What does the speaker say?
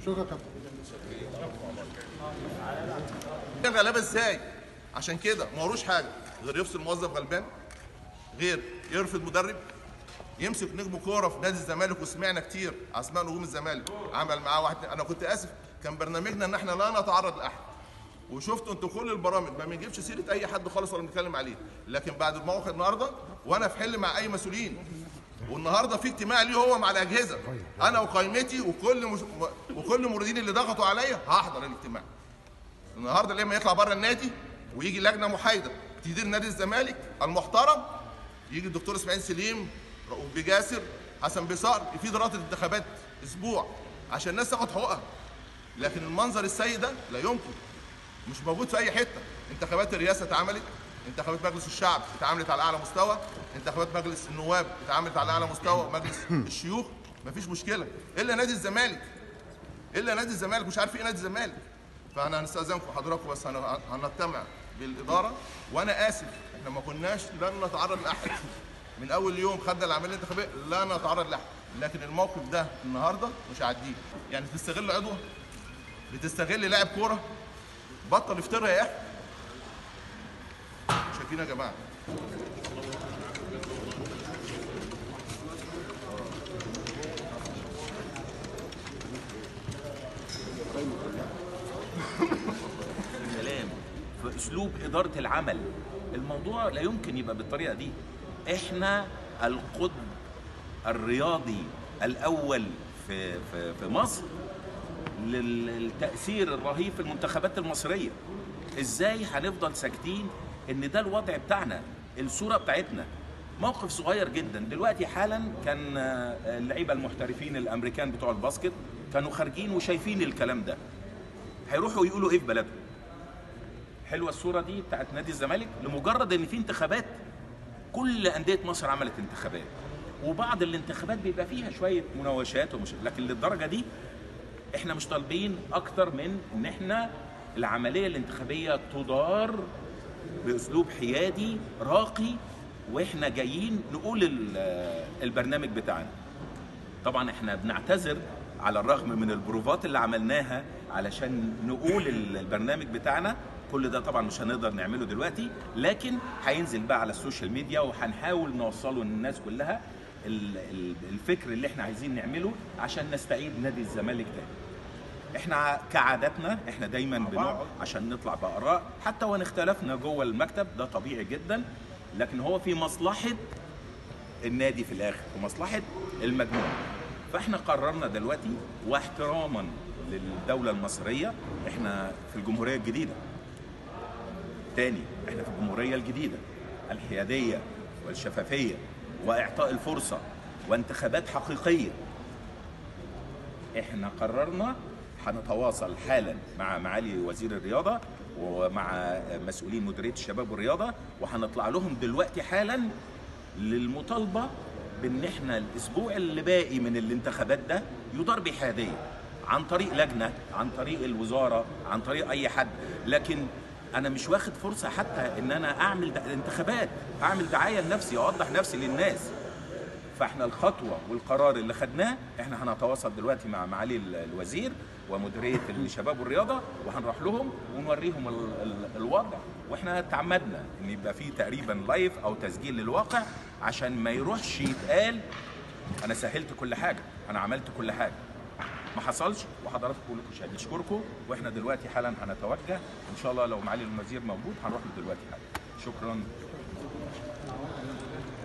شكرا يا كابتن كان غلابه ازاي عشان كده ما وروش حاجه غير يفصل موظف غلبان غير يرفض مدرب يمسك نجم كوره في نادي الزمالك وسمعنا كتير اسماء نجوم الزمالك عمل معاه واحد انا كنت اسف كان برنامجنا ان احنا لا نتعرض لاحد وشفتوا انتوا كل البرامج ما بنجيبش سيره اي حد خالص ولا بنتكلم عليه لكن بعد الموقف النهارده وانا في حل مع اي مسؤولين والنهارده في اجتماع ليه هو مع الاجهزه انا وقائمتي وكل مش... وكل الموردين اللي ضغطوا عليا هحضر الاجتماع النهارده لما يطلع بره النادي ويجي لجنه محايده تدير نادي الزمالك المحترم يجي الدكتور اسماعيل سليم رؤوف بجاسر حسن بيصار يفيد رابطه الانتخابات اسبوع عشان الناس تاخد حقوقها لكن المنظر السيء ده لا يمكن مش موجود في اي حته انتخابات الرئاسه اتعملت انتخابات مجلس الشعب اتعملت على اعلى مستوى انتخابات مجلس النواب اتعملت على اعلى مستوى مجلس الشيوخ مفيش مشكله الا نادي الزمالك الا نادي الزمالك مش عارف ايه نادي الزمالك فانا هنستاذنكم حضراتكم بس هن- هنجتمع بالاداره وانا اسف احنا ما كناش لن نتعرض لاحد من اول يوم خدنا العمليه الانتخابيه لا نتعرض لاحد لكن الموقف ده النهارده مش هعديه يعني تستغل عضوه بتستغل لاعب كوره بطل افترى يا اخي شايفين يا جماعه كلام في اسلوب اداره العمل الموضوع لا يمكن يبقى بالطريقه دي احنا القطب الرياضي الاول في في في مصر للتاثير الرهيب في المنتخبات المصريه ازاي هنفضل ساكتين ان ده الوضع بتاعنا الصوره بتاعتنا موقف صغير جدا دلوقتي حالا كان آه، اللعيبه المحترفين الامريكان بتوع الباسكت كانوا خارجين وشايفين الكلام ده هيروحوا يقولوا ايه في بلدهم حلوه الصوره دي بتاعت نادي الزمالك لمجرد ان في انتخابات كل انديه مصر عملت انتخابات وبعض الانتخابات بيبقى فيها شويه مناوشات ومش لكن للدرجه دي احنا مش طالبين اكتر من ان احنا العمليه الانتخابيه تدار باسلوب حيادي راقي واحنا جايين نقول ال- البرنامج بتاعنا طبعا احنا بنعتذر على الرغم من البروفات اللي عملناها علشان نقول ال- البرنامج بتاعنا كل ده طبعا مش هنقدر نعمله دلوقتي لكن هينزل بقى على السوشيال ميديا وهنحاول نوصله للناس كلها ال- ال- الفكر اللي احنا عايزين نعمله عشان نستعيد نادي الزمالك تاني احنا كعادتنا احنا دايما بنقعد عشان نطلع باراء حتى وان اختلفنا جوه المكتب ده طبيعي جدا لكن هو في مصلحه النادي في الاخر ومصلحه المجموعه فاحنا قررنا دلوقتي واحتراما للدوله المصريه احنا في الجمهوريه الجديده تاني احنا في الجمهوريه الجديده الحياديه والشفافيه واعطاء الفرصه وانتخابات حقيقيه احنا قررنا هنتواصل حالا مع معالي وزير الرياضه ومع مسؤولين مديريه الشباب والرياضه وهنطلع لهم دلوقتي حالا للمطالبه بان احنا الاسبوع اللي باقي من الانتخابات ده يدار بحياديه عن طريق لجنه عن طريق الوزاره عن طريق اي حد لكن انا مش واخد فرصه حتى ان انا اعمل د- انتخابات اعمل دعايه لنفسي اوضح نفسي للناس فاحنا الخطوه والقرار اللي خدناه احنا هنتواصل دلوقتي مع معالي ال- الوزير ومديريه الشباب والرياضه وهنروح لهم ونوريهم ال- ال- الوضع واحنا تعمدنا ان يبقى في تقريبا لايف او تسجيل للواقع عشان ما يروحش يتقال انا سهلت كل حاجه انا عملت كل حاجه ما حصلش وحضراتكم كلكم شاهدين اشكركم واحنا دلوقتي حالا هنتوجه ان شاء الله لو معالي الوزير موجود هنروح له دلوقتي حالا شكرا